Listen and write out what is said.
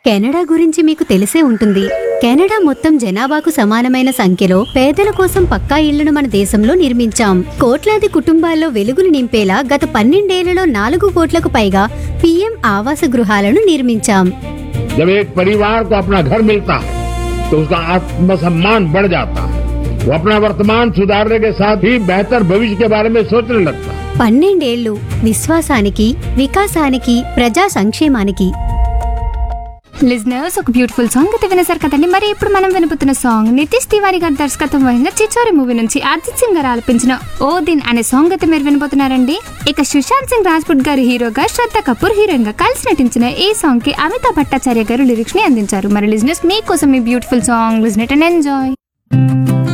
Canada గురించి మీకు తెలిసే ఉంటుంది కెనడా మొత్తం జనాభాకు సమానమైన సంఖ్యలో పేదల కోసం పక్కా ఇళ్లను మన దేశంలో నిర్మించాం కోట్లాది కుటుంబాల్లో వెలుగులు నింపేలా గత పన్నెండేళ్లలో నాలుగు కోట్లకు పైగా పీఎం ఆవాస గృహాలను నిర్మించాం जब एक परिवार को अपना घर मिलता है तो उसका आत्मसम्मान बढ़ जाता है वो अपना वर्तमान सुधारने के साथ ही बेहतर भविष्य के बारे में सोचने लगता है పన్నెండేళ్లు విశ్వాసానికి వికాసానికి ప్రజా సంక్షేమానికి లిజనర్స్ ఒక బ్యూటిఫుల్ సాంగ్ అయితే వినేశారు కదండి మరి ఇప్పుడు మనం వినబోతున్న సాంగ్ నితీష్ తివారి గారి దర్శకత్వం వహించిన చిచోరి మూవీ నుంచి అజిత్ సింగ్ గారు ఆలపించిన ఓ దిన్ అనే సాంగ్ అయితే మీరు వినబోతున్నారండి ఇక సుశాంత్ సింగ్ రాజ్పుట్ గారి హీరోగా శ్రద్ధ కపూర్ హీరోయిన్ గా కలిసి నటించిన ఈ సాంగ్ కి అమితాబ్ భట్టాచార్య గారు లిరిక్స్ ని అందించారు మరి లిజనర్స్ మీకోసం ఈ beautiful song listen it and enjoy